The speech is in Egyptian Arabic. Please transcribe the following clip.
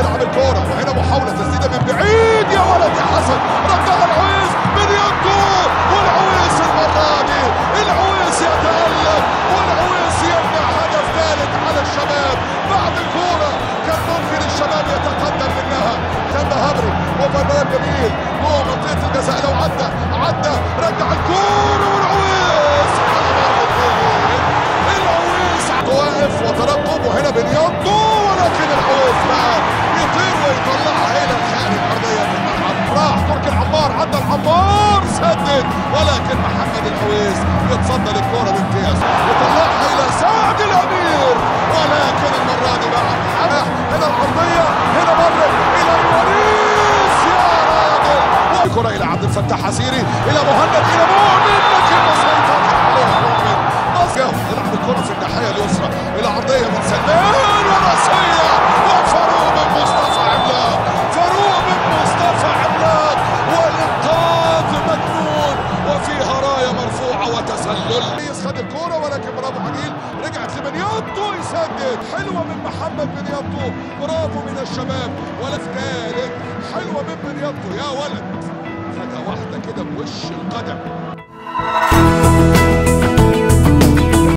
يلعب الكوره وهنا محاوله تسديده من بعيد يا ولد يا حسن ردها العويس من يده والعويس المره دي العويس يتالق والعويس يمنع هدف ثالث على الشباب بعد الكوره كان ممكن الشباب يتقدم منها كان هبري وفنان جميل جوه منطقه الجزاء لو عدى عدى رجع الكوره والعويس على مرمى الجول. العويس واقف وترقب وهنا بنياضه ولكن العويس بقى يطير ويطلعها الى الخارج ارضيه في الملعب راح تركي العمار عدى العمار سدد ولكن محمد العويس يتصدى للكوره بامتياز يطلعها الى سعد الامير ولكن المره دي بقى محمد هنا الارضيه هنا مرت الى الوريث يا راجل الكره الى عبد الفتاح حسيري الى مهند الى مؤمن لكن مسيطر عليها مؤمن مصيف يلعب الكره في الناحيه اليسرى الى عرضيه من سلمان وراسيه وفاروق من مصطفى عملاق فاروق من مصطفى عملاق والانقاذ مجنون وفيها رايه مرفوعه وتسلل ريس خد الكوره ولكن برافو عجيل رجعت لبنياطو يسدد حلوه من محمد بنياطو برافو من الشباب ولا ثالث حلوه من بنياطو يا ولد خدها واحده كده بوش القدم